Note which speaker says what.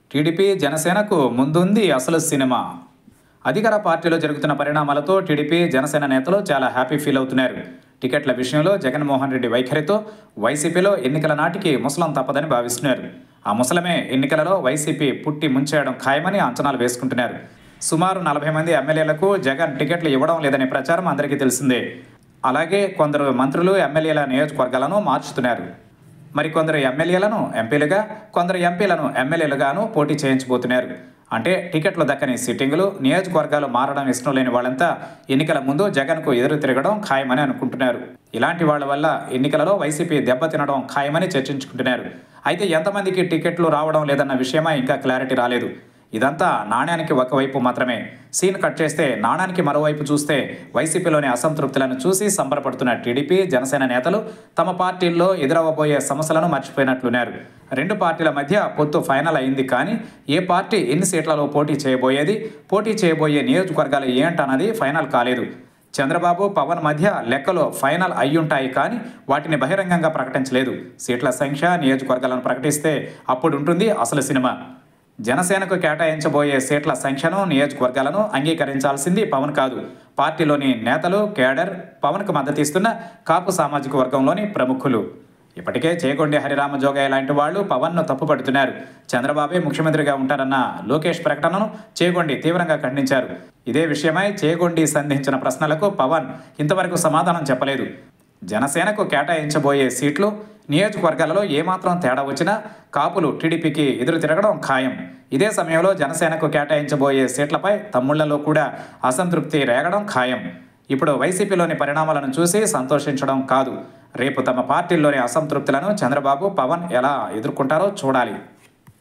Speaker 1: TDP జనసేనకు ముందుంది అసలు సినిమా అధికార పార్టీలో జరుగుతున్న పరిణామాలతో టీడీపీ జనసేన నేతలు చాలా హ్యాపీ ఫీల్ అవుతున్నారు టికెట్ల విషయంలో జగన్మోహన్ రెడ్డి వైఖరితో వైసీపీలో ఎన్నికల నాటికి ముసలం తప్పదని భావిస్తున్నారు ఆ ముసలమే ఎన్నికలలో వైసీపీ పుట్టి ముంచేయడం ఖాయమని అంచనాలు వేసుకుంటున్నారు సుమారు నలభై మంది ఎమ్మెల్యేలకు జగన్ టికెట్లు ఇవ్వడం లేదనే ప్రచారం అందరికీ తెలిసిందే అలాగే కొందరు మంత్రులు ఎమ్మెల్యేల నియోజకవర్గాలను మార్చుతున్నారు మరికొందరు ఎమ్మెల్యేలను ఎంపీలుగా కొందరు ఎంపీలను ఎమ్మెల్యేలుగాను పోటీ చేయించబోతున్నారు అంటే టికెట్లు దక్కని సిట్టింగులు నియోజకవర్గాలు మారడం ఇష్టం లేని వాళ్ళంతా ఎన్నికల ముందు జగన్కు ఎదురు తిరగడం ఖాయమని అనుకుంటున్నారు ఇలాంటి వాళ్ళ వల్ల ఎన్నికలలో వైసీపీ దెబ్బతినడం ఖాయమని చర్చించుకుంటున్నారు అయితే ఎంతమందికి టికెట్లు రావడం లేదన్న విషయమై ఇంకా క్లారిటీ రాలేదు ఇదంతా నాణ్యానికి ఒకవైపు మాత్రమే సీన్ కట్ చేస్తే నాణానికి మరోవైపు చూస్తే వైసీపీలోని అసంతృప్తులను చూసి సంబరపడుతున్న టీడీపీ జనసేన నేతలు తమ పార్టీల్లో ఎదురవ్వబోయే సమస్యలను మర్చిపోయినట్లున్నారు రెండు పార్టీల మధ్య పొత్తు ఫైనల్ అయింది కానీ ఏ పార్టీ ఎన్ని సీట్లలో పోటీ చేయబోయేది పోటీ చేయబోయే నియోజకవర్గాలు ఏంటన్నది ఫైనల్ కాలేదు చంద్రబాబు పవన్ మధ్య లెక్కలు ఫైనల్ అయ్యుంటాయి కానీ వాటిని బహిరంగంగా ప్రకటించలేదు సీట్ల సంఖ్య నియోజకవర్గాలను ప్రకటిస్తే అప్పుడు ఉంటుంది అసలు సినిమా జనసేనకు కేటాయించబోయే సీట్ల సంఖ్యను నియోజకవర్గాలను అంగీకరించాల్సింది పవన్ కాదు పార్టీలోని నేతలు కేడర్ పవన్కు మద్దతిస్తున్న కాపు సామాజిక వర్గంలోని ప్రముఖులు ఇప్పటికే చేగొండి హరిరామ జోగయ్య లాంటి వాళ్ళు పవన్ను తప్పుపడుతున్నారు చంద్రబాబే ముఖ్యమంత్రిగా ఉంటారన్న లోకేష్ ప్రకటనను చేగొండి తీవ్రంగా ఖండించారు ఇదే విషయమై చేగొండి సంధించిన ప్రశ్నలకు పవన్ ఇంతవరకు సమాధానం చెప్పలేదు జనసేనకు కేటాయించబోయే సీట్లు నియోజకవర్గాలలో ఏమాత్రం తేడా వచ్చినా కాపులు టీడీపీకి ఎదురు తిరగడం ఖాయం ఇదే సమయంలో జనసేనకు కేటాయించబోయే సీట్లపై తమ్ముళ్లలో కూడా అసంతృప్తి రేగడం ఖాయం ఇప్పుడు వైసీపీలోని పరిణామాలను చూసి సంతోషించడం కాదు రేపు తమ పార్టీల్లోని అసంతృప్తులను చంద్రబాబు పవన్ ఎలా ఎదుర్కొంటారో చూడాలి